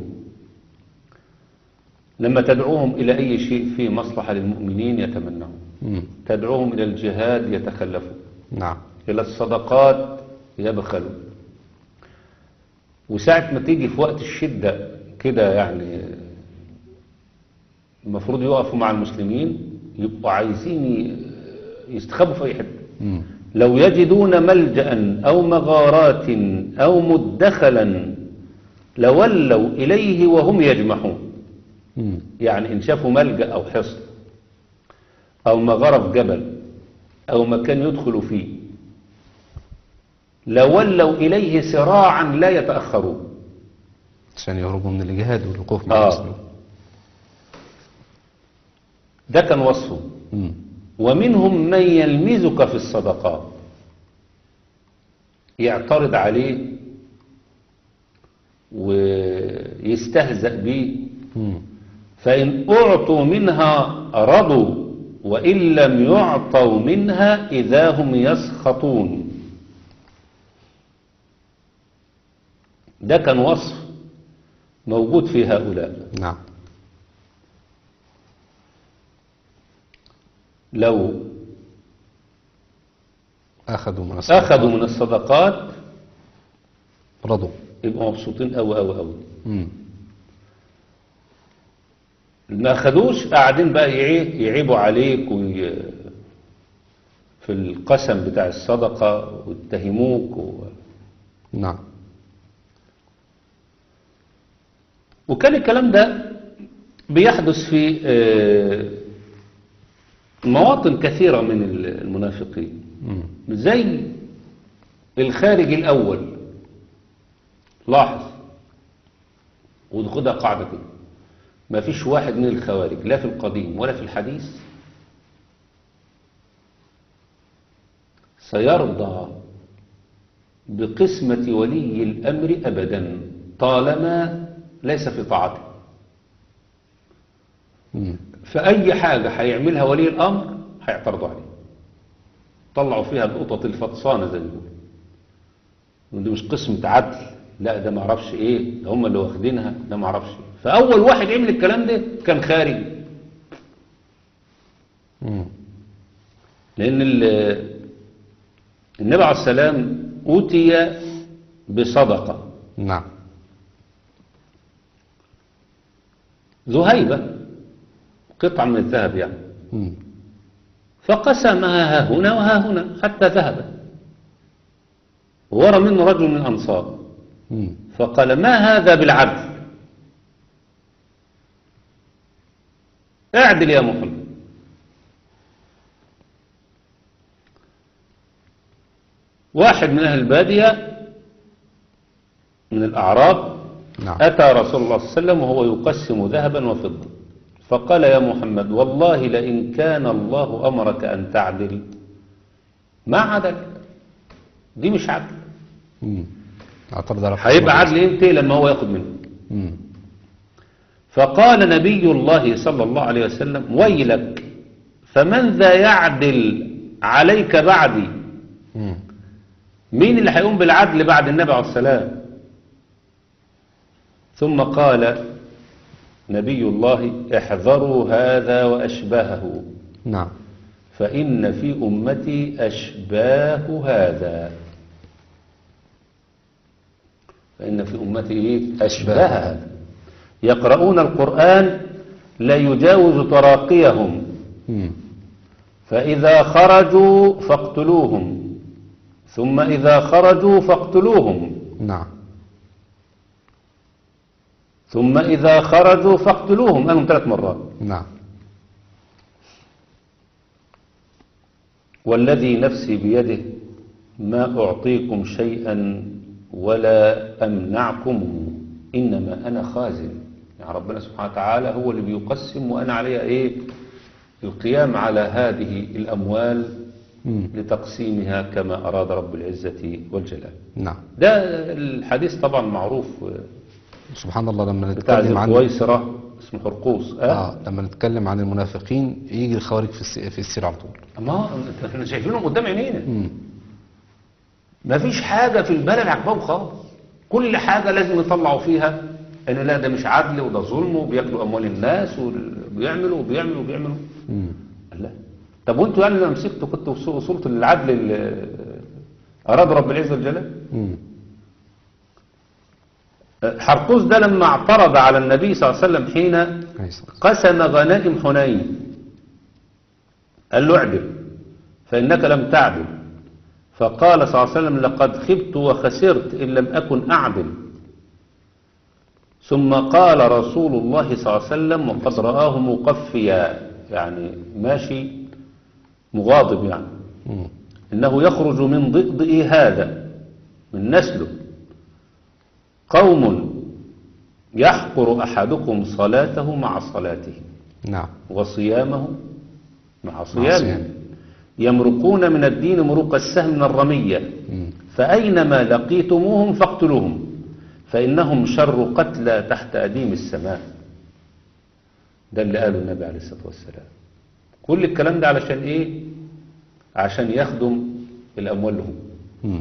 لما تدعوهم إلى أي شيء فيه مصلحة للمؤمنين يتمنون مم. تدعوهم إلى الجهاد يتخلفون نعم إلى الصدقات يبخلوا وساعة ما تيجي في وقت الشدة كده يعني المفروض يقفوا مع المسلمين يبقوا عايزين ي- يستخبوا في أي حتة مم. لو يجدون ملجأ أو مغارات أو مدخلا لولوا إليه وهم يجمحون مم. يعني إن شافوا ملجأ أو حصن أو مغارة في جبل أو مكان يدخلوا فيه لولوا إليه سراعا لا يتأخرون عشان يهربوا من الجهاد والوقوف مع آه. المسلمين ده كان وصفه مم. ومنهم من يلمزك في الصدقات يعترض عليه ويستهزأ به مم. فإن أعطوا منها رضوا وإن لم يعطوا منها إذا هم يسخطون ده كان وصف موجود في هؤلاء نعم لو أخذوا من الصدقات أخذوا من الصدقات رضوا يبقوا مبسوطين أوي أوي أوي مم. ما أخذوش قاعدين بقى يعي- يعيبوا عليك وي... في القسم بتاع الصدقة ويتهموك و... نعم وكان الكلام ده بيحدث في آه، مواطن كثيرة من المنافقين مم. زي الخارج الأول لاحظ وخدها قاعدة كده ما فيش واحد من الخوارج لا في القديم ولا في الحديث سيرضى بقسمة ولي الأمر أبدا طالما ليس في طاعته مم. فأي حاجة هيعملها ولي الأمر هيعترضوا عليه طلعوا فيها القطط الفطسانة زي ما بيقولوا ودي مش قسمة عدل لا ده ما اعرفش ايه ده هم اللي واخدينها ده ما اعرفش إيه. فأول واحد عمل الكلام ده كان خارج مم. لأن ال- النبي عليه السلام أوتي بصدقة نعم ذو هيبة قطعة من الذهب يعني مم. فقسمها ها هنا وها هنا حتى ذهبت ورى منه رجل من الأنصار مم. فقال ما هذا بالعدل اعدل يا محمد واحد من أهل البادية من الأعراب نعم أتى رسول الله صلى الله عليه وسلم وهو يقسم ذهبا وفضة فقال يا محمد والله لئن كان الله أمرك أن تعدل ما عدل دي مش عدل مم. اعترض على هيبقى عدل امتى لما هو ياخد منه مم. فقال نبي الله صلى الله عليه وسلم ويلك فمن ذا يعدل عليك بعدي مم. مين اللي هيقوم بالعدل بعد النبي عليه السلام ثم قال نبي الله احذروا هذا وأشباهه نعم فإن في أمتي أشباه هذا فإن في أمتي إيه؟ أشباه هذا يقرؤون القرآن لا يجاوز تراقيهم مم. فإذا خرجوا فاقتلوهم ثم إذا خرجوا فاقتلوهم نعم ثم إذا خرجوا فاقتلوهم قالهم ثلاث مرات نعم والذي نفسي بيده ما أعطيكم شيئا ولا أمنعكم إنما أنا خازن يعني ربنا سبحانه وتعالى هو اللي بيقسم وأنا علي إيه القيام على هذه الأموال مم. لتقسيمها كما أراد رب العزة والجلال نعم ده الحديث طبعا معروف سبحان الله لما بتاع ذي نتكلم عن القويسرة اسمه حرقوس آه. اه لما نتكلم عن المنافقين يجي الخوارج في الس- في السير على طول ما احنا شايفينهم قدام عينينا مم. ما فيش حاجة في البلد عجبهم خالص كل حاجة لازم يطلعوا فيها ان لا ده مش عدل وده ظلم وبياكلوا اموال الناس وبيعملوا وبيعملوا وبيعملوا مم. لا طب وانتوا يعني لما مسكتوا كنتوا وص- وصلتوا للعدل اللي اراد رب العزة والجلال مم. حرقوس ده لما اعترض على النبي صلى الله عليه وسلم حين عليه الصلاة والسلام. قسم غنائم حنين قال له اعدل فإنك لم تعدل فقال صلى الله عليه وسلم لقد خبت وخسرت إن لم أكن أعدل ثم قال رسول الله صلى الله عليه وسلم وقد رآه مقفيا يعني ماشي مغاضب يعني مم. إنه يخرج من ضئضئ هذا من نسله قوم يحقر أحدكم صلاته مع صلاته نعم وصيامه مع مع صيامه صيامه. يمرقون من الدين مروق السهم من الرمية مم. فأينما لقيتموهم فاقتلوهم فإنهم شر قتلى تحت أديم السماء ده اللي قاله النبي عليه الصلاة والسلام كل الكلام ده علشان إيه عشان يخدم الأموال لهم مم.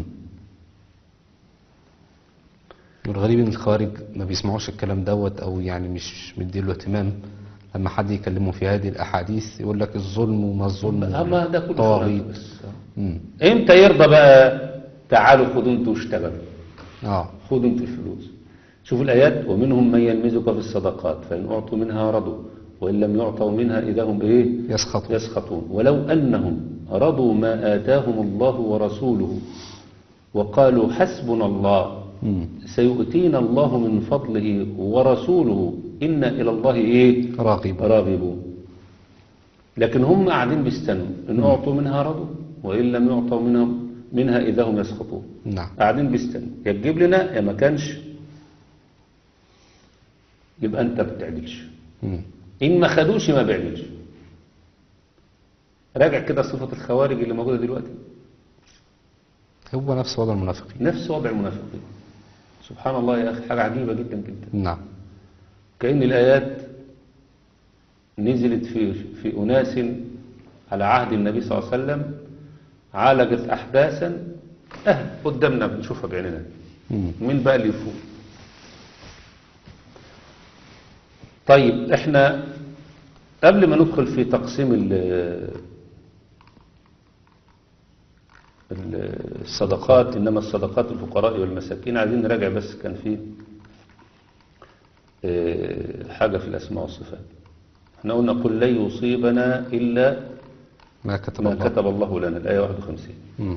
والغريب ان الخوارج ما بيسمعوش الكلام دوت او يعني مش مديله اهتمام لما حد يكلمه في هذه الاحاديث يقول لك الظلم وما الظلم أما ده كله طواغيت شغل بس مم. امتى يرضى بقى تعالوا خدوا انتوا واشتغلوا اه خدوا انتوا الفلوس شوفوا الآيات ومنهم من يلمزك في الصدقات فإن أعطوا منها رضوا وإن لم يعطوا منها إذا هم بإيه يسخط يسخطون ولو أنهم رضوا ما آتاهم الله ورسوله وقالوا حسبنا الله مم. سيؤتينا الله من فضله ورسوله إنا إلى الله إيه راغب راغبون لكن هم قاعدين بيستنوا إن أعطوا منها رضوا وإن لم يعطوا منها منها إذا هم يسخطون نعم قاعدين بيستنوا يا تجيب لنا يا ما كانش يبقى أنت ما بتعدلش مم. إن ما خدوش ما بيعملش راجع كده صفة الخوارج اللي موجودة دلوقتي هو نفس وضع المنافقين نفس وضع المنافقين سبحان الله يا أخي حاجة عجيبة جدا جدا نعم كأن الآيات نزلت في في أناس على عهد النبي صلى الله عليه وسلم عالجت أحداثا أه قدامنا بنشوفها بعيننا مم. مين بقى اللي يفوق طيب احنا قبل ما ندخل في تقسيم ال- ال- الصدقات انما الصدقات الفقراء والمساكين عايزين نراجع بس كان في اه، حاجة في الأسماء والصفات احنا قلنا قل لن يصيبنا إلا ما كتب ما الله كتب الله لنا الآية 51 مم.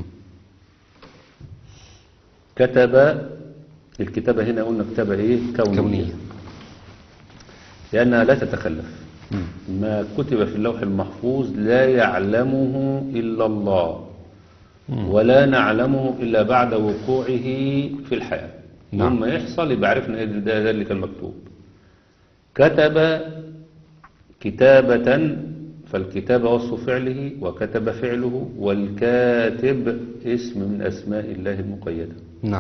كتب الكتابة هنا قلنا كتابة ايه كونية, كونية. لأنها لا تتخلف مم. ما كتب في اللوح المحفوظ لا يعلمه إلا الله ولا نعلمه إلا بعد وقوعه في الحياة نعم. لما يحصل يبقى عرفنا إيه ده, ده اللي كان مكتوب كتب كتابة فالكتابة وصف فعله وكتب فعله والكاتب اسم من أسماء الله المقيدة نعم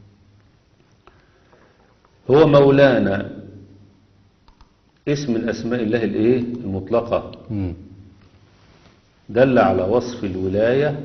هو مولانا اسم من أسماء الله الإيه المطلقة مم. دل على وصف الولاية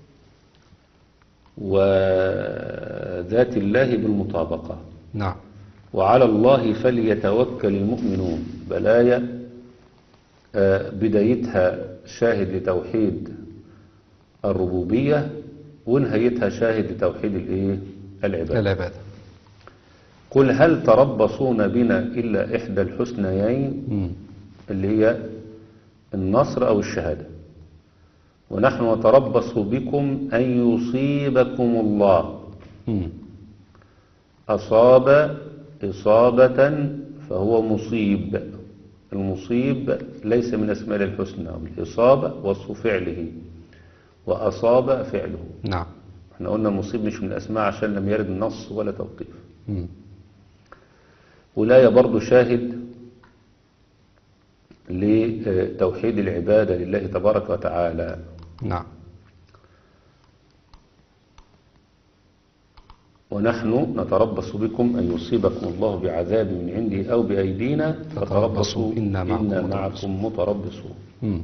وذات الله بالمطابقة نعم وعلى الله فليتوكل المؤمنون بلايا آه، بدايتها شاهد لتوحيد الربوبية ونهايتها شاهد لتوحيد الايه العبادة العبادة قل هل تربصون بنا إلا إحدى الحسنيين مم. اللي هي النصر أو الشهادة ونحن نتربص بكم أن يصيبكم الله مم. أصاب إصابة فهو مصيب المصيب ليس من أسماء الله الحسنى الإصابة وصف فعله وأصاب فعله نعم احنا قلنا المصيب مش من الأسماء عشان لم يرد نص ولا توقيف مم. ولاية برضو شاهد لتوحيد العبادة لله تبارك وتعالى نعم ونحن نتربص بكم أن يصيبكم الله بعذاب من عنده أو بأيدينا فتربصوا إنا معكم إنا متربصون. معكم متربصون مم.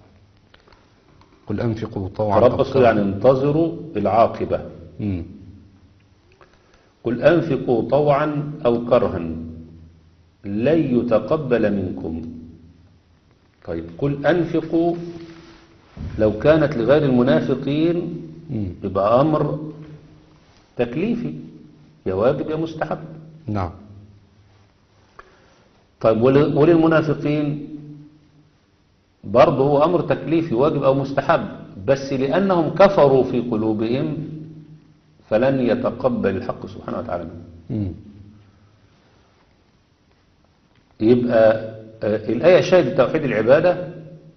قل أنفقوا طوعا أو تربصوا كرها. يعني انتظروا العاقبة مم. قل أنفقوا طوعا أو كرها لن يتقبل منكم طيب قل أنفقوا لو كانت لغير المنافقين مم. يبقى أمر تكليفي يا واجب يا مستحب نعم طيب ول- وللمنافقين برضه هو أمر تكليفي واجب أو مستحب بس لأنهم كفروا في قلوبهم فلن يتقبل الحق سبحانه وتعالى منهم مم. يبقى آه، الآية شاهد توحيد العبادة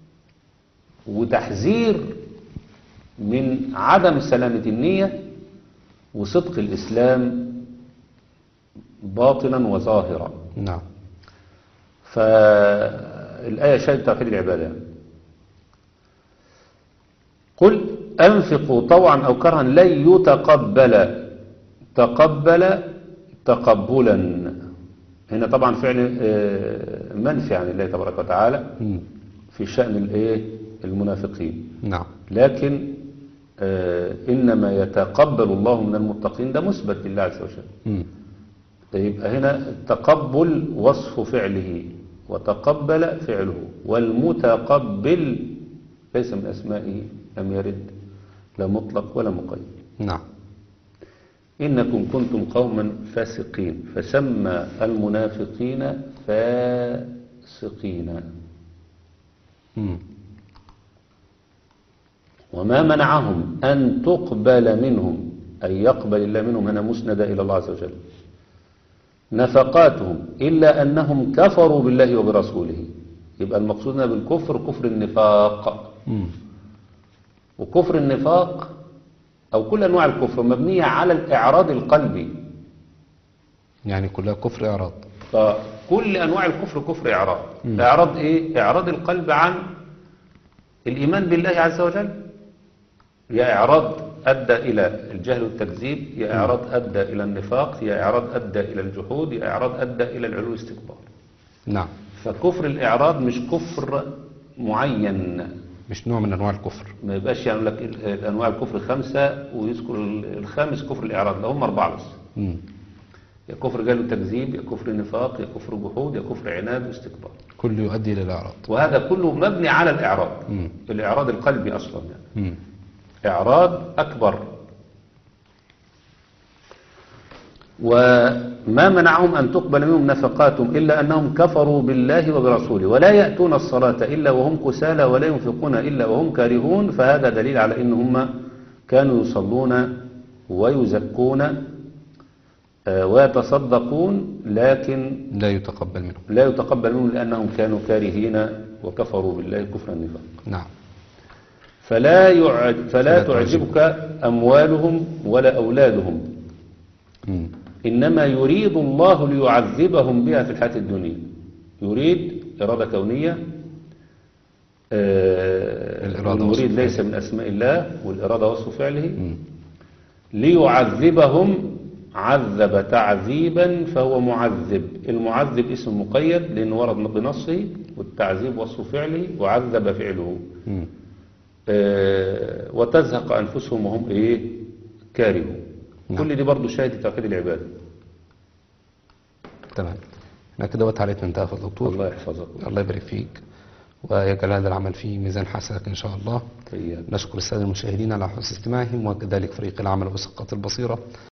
وتحذير من عدم سلامة النية وصدق الإسلام باطنا وظاهرا نعم فالآية شاهد توحيد العبادة يعني. قل أنفقوا طوعا أو كرها لن يتقبل تقبل تقبلا هنا طبعا فعل آه، منفي عن الله تبارك وتعالى مم. في شأن الايه المنافقين نعم لكن آه، إنما يتقبل الله من المتقين ده مثبت لله عز وجل مم. يبقى هنا التقبل وصف فعله وتقبل فعله والمتقبل ليس من أسمائه لم يرد لا مطلق ولا مقيد نعم إنكم كنتم قوما فاسقين فسمى المنافقين فاسقين مم. وما منعهم أن تقبل منهم أن يقبل الله منهم هنا مسند إلى الله عز وجل نفقاتهم إلا أنهم كفروا بالله وبرسوله يبقى المقصود هنا بالكفر كفر النفاق مم. وكفر النفاق أو كل أنواع الكفر مبنية على الإعراض القلبي يعني كلها كفر إعراض فكل أنواع الكفر كفر إعراض إعراض إيه؟ إعراض القلب عن الإيمان بالله عز وجل يا إعراض أدى إلى الجهل والتكذيب يا إعراض أدى إلى النفاق يا إعراض أدى إلى الجحود يا إعراض أدى إلى العلو والاستكبار نعم فكفر الإعراض مش كفر معين مش نوع من أنواع الكفر ما يبقاش يعني لك ال- أنواع الكفر خمسة ويذكر ال- الخامس كفر الإعراض ده هم أربعة بس مم. يا كفر جهل وتكذيب يا كفر نفاق يا كفر جحود يا كفر عناد واستكبار كل يؤدي للإعراض وهذا كله مبني على الإعراض مم. الإعراض القلبي أصلا يعني مم. إعراض أكبر وما منعهم أن تقبل منهم نفقاتهم إلا أنهم كفروا بالله وبرسوله ولا يأتون الصلاة إلا وهم كسالى ولا ينفقون إلا وهم كارهون فهذا دليل على أن هم كانوا يصلون ويزكون آه، ويتصدقون لكن لا يتقبل منه لا يتقبل منهم لأنهم كانوا كارهين وكفروا بالله كفر النفاق نعم فلا, يعج فلا فلا تعجبك أموالهم ولا أولادهم مم. إنما يريد الله ليعذبهم بها في الحياة الدنيا يريد إرادة كونية آه، الإرادة والمريد وصف ليس من أسماء الله والإرادة وصف فعله مم. ليعذبهم عذب تعذيبا فهو معذب المعذب اسم مقيد لأنه ورد بنصه والتعذيب وصف فعله وعذب فعله مم. آه، وتزهق أنفسهم وهم إيه كارهون نعم. كل دي برضو شاهد توحيد العبادة تمام احنا كده وقت علينا انتهى فضل الدكتور الله يحفظك الله يبارك فيك ويجعل هذا العمل في ميزان حسنك إن شاء الله إياك. نشكر السادة المشاهدين على حسن استماعهم وكذلك فريق العمل وسقط البصيرة